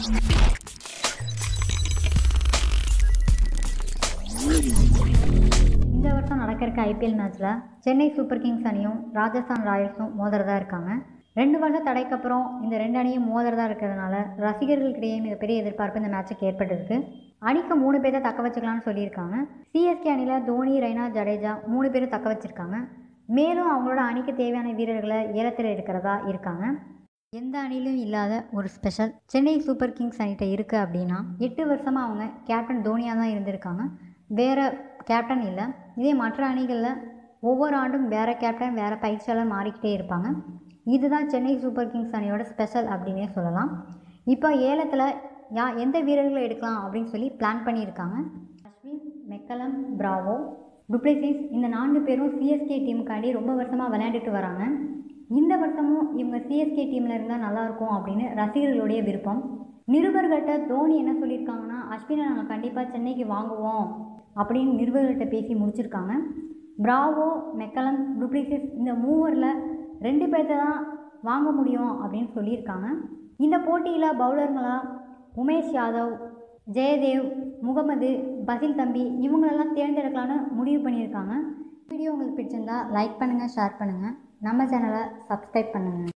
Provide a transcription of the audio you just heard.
இந்த வருஷம் நடக்கிறக்க ஐபிஎல் மேட்ச்சில் சென்னை சூப்பர் கிங்ஸ் அணியும் ராஜஸ்தான் ராயல்ஸும் மோதுறதா இருக்காங்க ரெண்டு வருஷம் தடைக்கு அப்புறம் இந்த ரெண்டு அணியும் மோதுறதா இருக்கிறதுனால ரசிகர்களுக்கிடையே மிகப்பெரிய எதிர்பார்ப்பு இந்த மேட்சுக்கு ஏற்பட்டிருக்கு அணிக்கு மூணு பேரை தக்க வச்சுக்கலாம்னு சொல்லியிருக்காங்க சிஎஸ்கே அணியில் தோனி ரெய்னா ஜடேஜா மூணு பேரும் தக்க வச்சிருக்காங்க மேலும் அவங்களோட அணிக்கு தேவையான வீரர்களை ஏலத்தில் எடுக்கிறதா இருக்காங்க எந்த அணிலும் இல்லாத ஒரு ஸ்பெஷல் சென்னை சூப்பர் கிங்ஸ் அணிகிட்ட இருக்குது அப்படின்னா எட்டு வருஷமாக அவங்க கேப்டன் தோனியாக தான் இருந்திருக்காங்க வேறு கேப்டன் இல்லை இதே மற்ற அணிகளில் ஒவ்வொரு ஆண்டும் வேறு கேப்டன் வேறு பயிற்சியாளர் மாறிக்கிட்டே இருப்பாங்க இதுதான் சென்னை சூப்பர் கிங்ஸ் அணியோட ஸ்பெஷல் அப்படின்னே சொல்லலாம் இப்போ ஏலத்தில் யா எந்த வீரர்களை எடுக்கலாம் அப்படின்னு சொல்லி பிளான் பண்ணியிருக்காங்க அஸ்வின் மெக்கலம் பிராவோ டுப்ளிசிஸ் இந்த நான்கு பேரும் சிஎஸ்கே டீமுக்காண்டி ரொம்ப வருஷமாக விளையாண்டுட்டு வராங்க இந்த வருஷமும் இவங்க சிஎஸ்கே டீமில் இருந்தால் நல்லாயிருக்கும் அப்படின்னு ரசிகர்களுடைய விருப்பம் நிருபர்கள்ட்ட தோனி என்ன சொல்லியிருக்காங்கன்னா அஸ்வினை நாங்கள் கண்டிப்பாக சென்னைக்கு வாங்குவோம் அப்படின்னு நிருபர்கள்ட்ட பேசி முடிச்சிருக்காங்க பிராவோ மெக்கலம் டுப்ளிசிஸ் இந்த மூவரில் ரெண்டு பேர்த்த தான் வாங்க முடியும் அப்படின்னு சொல்லியிருக்காங்க இந்த போட்டியில் பவுலர்களாக உமேஷ் யாதவ் ஜெயதேவ் முகமது பசில் தம்பி இவங்களெல்லாம் தேர்ந்தெடுக்கலான்னு முடிவு பண்ணியிருக்காங்க வீடியோ உங்களுக்கு பிடிச்சிருந்தா லைக் பண்ணுங்கள் ஷேர் பண்ணுங்கள் நம்ம சேனலை சப்ஸ்கிரைப் பண்ணுங்கள்